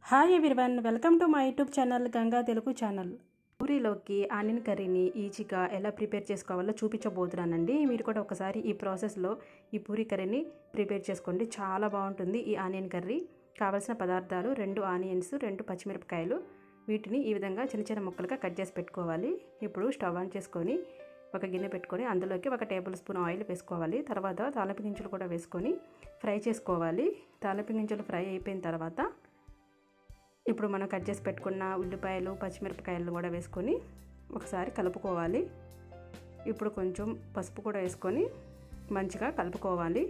hi everyone welcome to my YouTube channel Ganga Telugu channel పూరీలోకి onion కర్రీని ఈజీగా ఎలా ప్రిపేర్ చేసుకోవాలో చూపించబోతున్నానండి మీరు కూడా ఒకసారి ఈ ప్రాసెస్లో ఈ పూరీ కర్రీని ప్రిపేర్ చేసుకోండి చాలా బాగుంటుంది ఈ ఆనియన్ కర్రీ కావలసిన పదార్థాలు రెండు ఆనియన్స్ రెండు పచ్చిమిరపకాయలు వీటిని ఈ విధంగా చిన్న చిన్న ముక్కలుగా కట్ చేసి పెట్టుకోవాలి ఇప్పుడు స్టవ్ ఆన్ చేసుకొని ఒక గిన్నె పెట్టుకొని అందులోకి ఒక టేబుల్ స్పూన్ ఆయిల్ వేసుకోవాలి తర్వాత తాలింపు గింజలు కూడా వేసుకొని ఫ్రై చేసుకోవాలి తాలింపు గింజలు ఫ్రై అయిపోయిన తర్వాత ఇప్పుడు మనం కట్ చేసి పెట్టుకున్న ఉల్లిపాయలు పచ్చిమిరపకాయలు కూడా వేసుకొని ఒకసారి కలుపుకోవాలి ఇప్పుడు కొంచెం పసుపు కూడా వేసుకొని మంచిగా కలుపుకోవాలి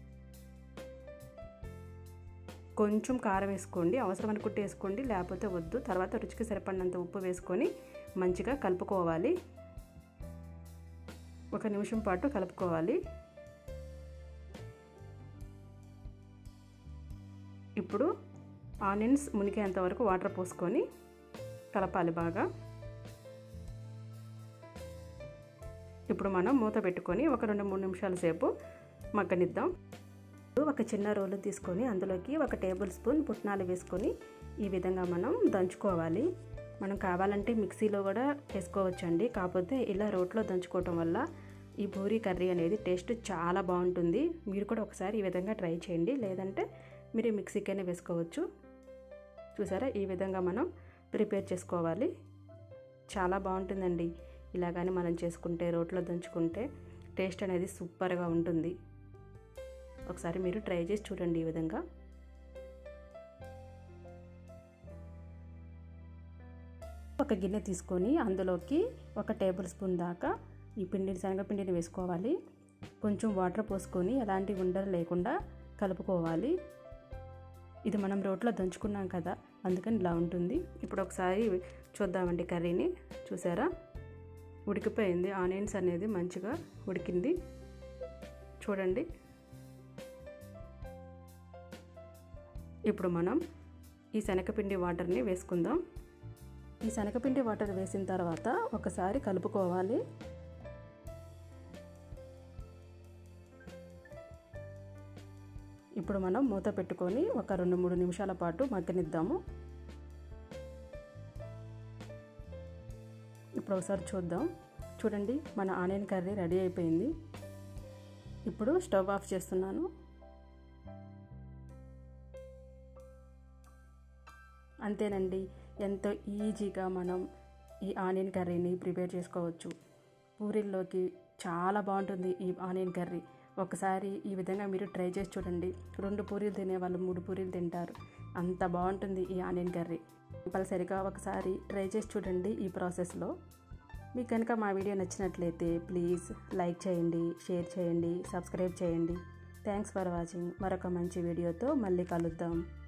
కొంచెం కారం వేసుకోండి అవసరం అనుకుంటే వేసుకోండి లేకపోతే వద్దు తర్వాత రుచికి సరిపడినంత ఉప్పు వేసుకొని మంచిగా కలుపుకోవాలి ఒక నిమిషం పాటు కలుపుకోవాలి ఇప్పుడు ఆనియన్స్ మునిగేంత వరకు వాటర్ పోసుకొని కలపాలి బాగా ఇప్పుడు మనం మూత పెట్టుకొని ఒక రెండు మూడు నిమిషాల సేపు మగ్గనిద్దాం ఒక చిన్న రోలు తీసుకొని అందులోకి ఒక టేబుల్ స్పూన్ పుట్నాలు వేసుకొని ఈ విధంగా మనం దంచుకోవాలి మనం కావాలంటే మిక్సీలో కూడా వేసుకోవచ్చండి కాకపోతే ఇలా రోట్లో దంచుకోవటం వల్ల ఈ పూరీ కర్రీ అనేది టేస్ట్ చాలా బాగుంటుంది మీరు కూడా ఒకసారి ఈ విధంగా ట్రై చేయండి లేదంటే మీరు మిక్సీకైనా వేసుకోవచ్చు చూసారా ఈ విధంగా మనం ప్రిపేర్ చేసుకోవాలి చాలా బాగుంటుందండి ఇలాగానే మనం చేసుకుంటే రోట్లో దంచుకుంటే టేస్ట్ అనేది సూపర్గా ఉంటుంది ఒకసారి మీరు ట్రై చేసి చూడండి ఈ విధంగా ఒక గిన్నె తీసుకొని అందులోకి ఒక టేబుల్ స్పూన్ దాకా ఈ పిండిని శనగపిండిని వేసుకోవాలి కొంచెం వాటర్ పోసుకొని ఎలాంటి ఉండలు లేకుండా కలుపుకోవాలి ఇది మనం రోట్లో దంచుకున్నాం కదా అందుకని ఇలా ఉంటుంది ఇప్పుడు ఒకసారి చూద్దామండి కర్రీని చూసారా ఉడికిపోయింది ఆనియన్స్ అనేది మంచిగా ఉడికింది చూడండి ఇప్పుడు మనం ఈ శనగపిండి వాటర్ని వేసుకుందాం ఈ శనగపిండి వాటర్ వేసిన తర్వాత ఒకసారి కలుపుకోవాలి ఇప్పుడు మనం మూత పెట్టుకొని ఒక రెండు మూడు నిమిషాల పాటు మగ్గనిద్దాము ఇప్పుడు ఒకసారి చూద్దాం చూడండి మన ఆనియన్ కర్రీ రెడీ అయిపోయింది ఇప్పుడు స్టవ్ ఆఫ్ చేస్తున్నాను అంతేనండి ఎంతో ఈజీగా మనం ఈ ఆనియన్ కర్రీని ప్రిపేర్ చేసుకోవచ్చు పూరీల్లోకి చాలా బాగుంటుంది ఈ ఆనియన్ కర్రీ ఒకసారి ఈ విధంగా మీరు ట్రై చేసి చూడండి రెండు పూరీలు తినేవాళ్ళు మూడు పూరీలు తింటారు అంత బాగుంటుంది ఈ ఆనియన్ కర్రీ కంపల్సరిగా ఒకసారి ట్రై చేసి చూడండి ఈ ప్రాసెస్లో మీకు కనుక మా వీడియో నచ్చినట్లయితే ప్లీజ్ లైక్ చేయండి షేర్ చేయండి సబ్స్క్రైబ్ చేయండి థ్యాంక్స్ ఫర్ వాచింగ్ మరొక మంచి వీడియోతో మళ్ళీ కలుద్దాం